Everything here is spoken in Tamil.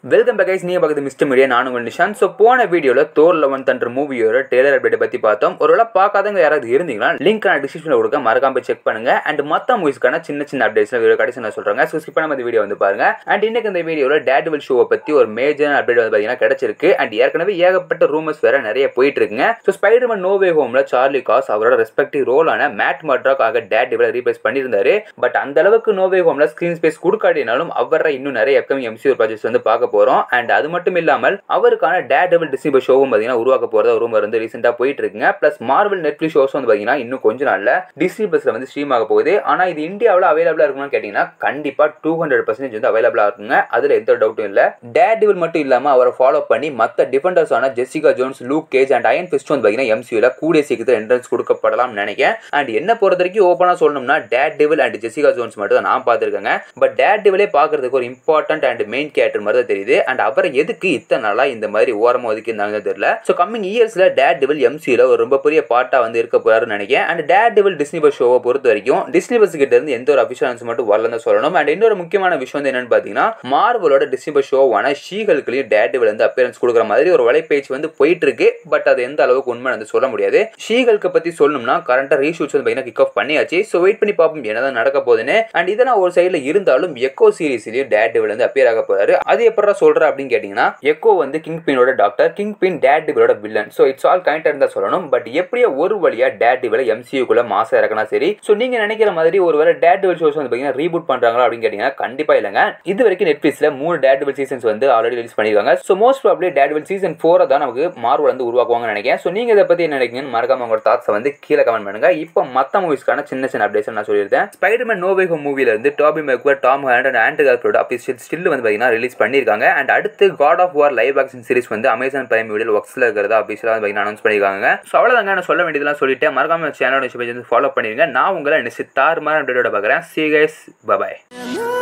வெல்கம் பேக் கைஸ் நீங்க பக்கத்து மிஸ்டர் மீடியா நான் உங்கள் நிஷான் ஸோ போன வீடியோல தோர் லெவன் தன்ற மூவியோட டேலர் அப்டேட் பத்தி பார்த்தோம் ஒருவேளை பார்க்காதவங்க யாராவது இருந்தீங்கன்னா லிங்க் நான் டிஸ்கிரிப்ஷனில் கொடுக்க மறக்காம போய் செக் பண்ணுங்க அண்ட் மற்ற மூவிஸ்க்கான சின்ன சின்ன அப்டேட்ஸ் வீடியோ கடைசி நான் சொல்றாங்க ஸோ ஸ்கிப் பண்ணாம இந்த வீடியோ வந்து பாருங்க அண்ட் இன்னைக்கு இந்த வீடியோல டேட்வில் ஷோவை பத்தி ஒரு மேஜர் அப்டேட் வந்து பாத்தீங்கன்னா கிடைச்சிருக்கு அண்ட் ஏற்கனவே ஏகப்பட்ட ரூமர்ஸ் வேற நிறைய போயிட்டு இருக்குங்க ஸோ ஸ்பைடர்மேன் நோவே ஹோம்ல சார்லி காஸ் அவரோட ரெஸ்பெக்டிவ் ரோலான மேட் மட்ராக் ஆக டேட் டிவில் ரீப்ளேஸ் பண்ணியிருந்தாரு பட் அந்த அளவுக்கு நோவே ஹோம்ல ஸ்கிரீன் ஸ்பேஸ் கொடுக்காட்டினாலும் அவரை இன்னும் நிறைய எப்கமிங் எம்சியூ ப்ராஜெக்ட்ஸ் வந்து பார்க்க போறோம் அண்ட் அது மட்டும் இல்லாமல் அவருக்கான டேட் டெவல் டிஸ்னிபர் ஷோவும் பார்த்தீங்கன்னா உருவாக்க போறதா ரூமர் வந்து ரீசெண்டாக போயிட்டு இருக்குங்க பிளஸ் மார்வல் நெட்ஃபிளிக்ஸ் ஷோஸ் வந்து பார்த்தீங்கன்னா இன்னும் கொஞ்ச நாள்ல டிஸ்னி பிளஸ்ல வந்து ஸ்ட்ரீம் ஆக போகுது ஆனா இது இந்தியாவில் அவைலபிளா இருக்கும்னு கேட்டீங்கன்னா கண்டிப்பா டூ ஹண்ட்ரட் பர்சன்டேஜ் வந்து அவைலபிளா இருக்குங்க அதுல எந்த டவுட்டும் இல்ல டேட் டிவில் மட்டும் இல்லாம அவரை ஃபாலோ பண்ணி மற்ற டிஃபெண்டர்ஸ் ஆன Jessica Jones Luke Cage and Iron Fist வந்து பார்த்தீங்கன்னா எம்சியூல கூடிய சீக்கிரத்தில் என்ட்ரன்ஸ் கொடுக்கப்படலாம் நினைக்கிறேன் அண்ட் என்ன பொறுத்த வரைக்கும் ஓப்பனா சொல்லணும்னா Daredevil and Jessica Jones மட்டும் தான் நான் பார்த்துருக்கேங்க பட் டேட் டிவிலே பார்க்கறதுக்கு ஒரு இம்பார்ட்டன்ட் அண்ட் மெயின் கேரக்டர் மாதிரி தான் தெரியுது அண்ட் அவரை எதுக்கு இத்தனை நாளா இந்த மாதிரி ஓரமா ஒதுக்கி இருந்தாங்க தெரியல ஸோ கம்மிங் இயர்ஸ்ல டேட் டிவில் எம்சியில் ஒரு ரொம்ப பெரிய பார்ட்டா வந்து இருக்க போறாருன்னு நினைக்கிறேன் and Daredevil Disney plus ஷோவை பொறுத்த வரைக்கும் டிஸ்னி பஸ் கிட்ட இருந்து எந்த ஒரு அபிஷியன்ஸ் மட்டும் வரலன்னு சொல்லணும் அண்ட் இன்னொரு முக்கியமான விஷயம் வந்து என்னன்னு பார்த்தீங்கன்னா மார்வலோட டிஸ்னி பஸ் ஷோவான ஷீகளுக்குலையும் டேட் டிவில் வந்து அப்பியரன்ஸ் கொடுக்குற மாதிரி ஒரு வலைப்பேச்சு வந்து போயிட்டு இருக்கு பட் அது எந்த அளவுக்கு உண்மை வந்து சொல்ல முடியாது ஷீகளுக்கு பத்தி சொல்லணும்னா கரண்டா ரீஷூட்ஸ் வந்து பார்த்தீங்கன்னா கிக் ஆஃப் பண்ணியாச்சு ஸோ வெயிட் பண்ணி பார்ப்போம் என்னதான் நடக்க போகுதுன்னு அண்ட் இதெல்லாம் ஒரு சைடில் இருந்தாலும் எக்கோ சீரிஸ்லயும் டேட் டிவில் வந்து அப்பியர் ஆக போறாரு அது எப்படா சொல்ற அப்படின்னு கேட்டீங்கன்னா எக்கோ வந்து கிங் பினோட டாக்டர் கிங் பின் டேட் டிவிலோட villain so it's all kind இருந்தா சொல்லணும் பட் எப்படியோ ஒரு வழியா டேட் டிவில எம்சியூக்குள்ள மாசம் இறக்கினா சரி ஸோ நீங்க நினைக்கிற மாதிரி ஒருவேளை டேட் டிவில் ஷோஸ் வந்து பார்த்தீங்கன்னா ரீபூட் பண்றாங்களா அப்படின்னு கேட்டீங்கன்னா கண்டிப்பா இல்லைங்க இது வரைக்கும் நெட்ஃபிளிக்ஸ்ல மூணு டேட் டிவில் சீசன்ஸ் வந்து ஆல்ரெடி ரிலீஸ் பண்ணிருக்காங்க so most probably Daredevil season ஃபோரை தான் நமக்கு மார்வல் வந்து உருவாக்குவாங்கன்னு நினைக்கிறேன் ஸோ நீங்க இதை பத்தி என்ன நினைக்கிறீங்கன்னு மறக்காம உங்களோட தாட்ஸை வந்து கீழே கமெண்ட் பண்ணுங்க இப்போ மற்ற மூவிஸ்க்கான சின்ன சின்ன அப்டேட்ஸ் நான் சொல்லியிருந்தேன் ஸ்பைடர்மேன் நோவே ஹோம் மூவில இருந்து Tobey Maguire Tom Holland and Andrew கார்ஃபோட அபிஷியல் ஸ்டில் வந்து பார்த்தீங்கன்னா ரிலீஸ் பண்ணியிருக்காங்க அண்ட் அடுத்து God of War live action series வந்து அமேசான் பிரைம் வீடியோ ஒர்க்ஸில் இருக்கிறதா அபிஷியலாக வந்து பார்த்தீங்கன்னா அனௌன்ஸ் பண்ணியிருக்காங்க ஸோ அவ்வளோதாங்க நான் சொல்ல வேண்டியதெல்லாம் சொல்லிட்டு மறக்காம சேனலோட பேஜ் வந்து ஃபாலோ பண்ணிருங்க நான் உங்களை நெக்ஸ்ட் தாறுமாற அப்டேட்டோட பார்க்குறேன் சி கைஸ் பபாய்